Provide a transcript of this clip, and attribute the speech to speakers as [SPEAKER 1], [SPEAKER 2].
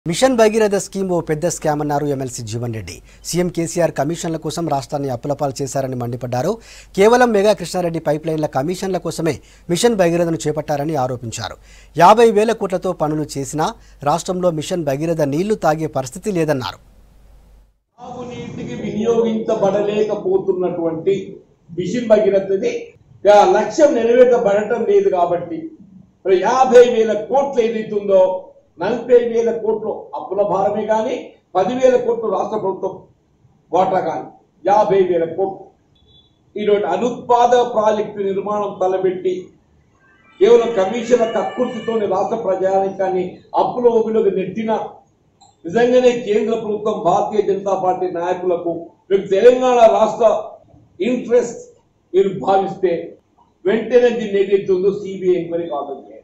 [SPEAKER 1] machine Bhagiratha scheme ఓ పెద్ద scam అన్నారు MLC Jeevan Reddy CM KCR కమిషన్ల కోసం రాష్ట్రాన్ని అప్పులపాలు చేశారని మండిపడ్డారు కేవలం మెగా కృష్ణారెడ్డి పైప్ లైన్ల కమిషన్ల కోసమే మిషన్ భగీరథను చేపట్టారని ఆరోపించారు యాభై వేల కోట్లతో పనులు చేసినా రాష్ట్రంలో మిషన్ భగీరథ నీళ్లు తాగే పరిస్థితి లేదన్నారు
[SPEAKER 2] తాగునీటికి వినియోగించబడలేకపోతున్నటువంటి మిషన్ భగీరథది ఆ లక్ష్యం నెరవేర్చబడటం లేదు కాబట్టి మరి యాభై వేల కోట్లు ఏదైతుందో నలభై వేల కోట్లు అప్పుల భారమే కానీ పదివేల కోట్లు రాష్ట్ర ప్రభుత్వం వాటా కానీ యాభై వేల కోట్లు ఈరోజు అనుత్పాద ప్రాజెక్టు నిర్మాణం తలబెట్టి కేవలం కమిషన్ల కక్కుర్తితోని రాష్ట్ర ప్రజానికాన్ని అప్పుల ఊబిలోకి నెట్టిన నిజంగానే కేంద్ర ప్రభుత్వం భారతీయ జనతా పార్టీ నాయకులకు మీకు తెలంగాణ రాష్ట్ర ఇంట్రెస్ట్ మీరు భావిస్తే వెంటనే దీన్ని ఏదైతే ఉందో సిబిఐ ఎంక్వైరీకి ఆర్డర్ చేయాలి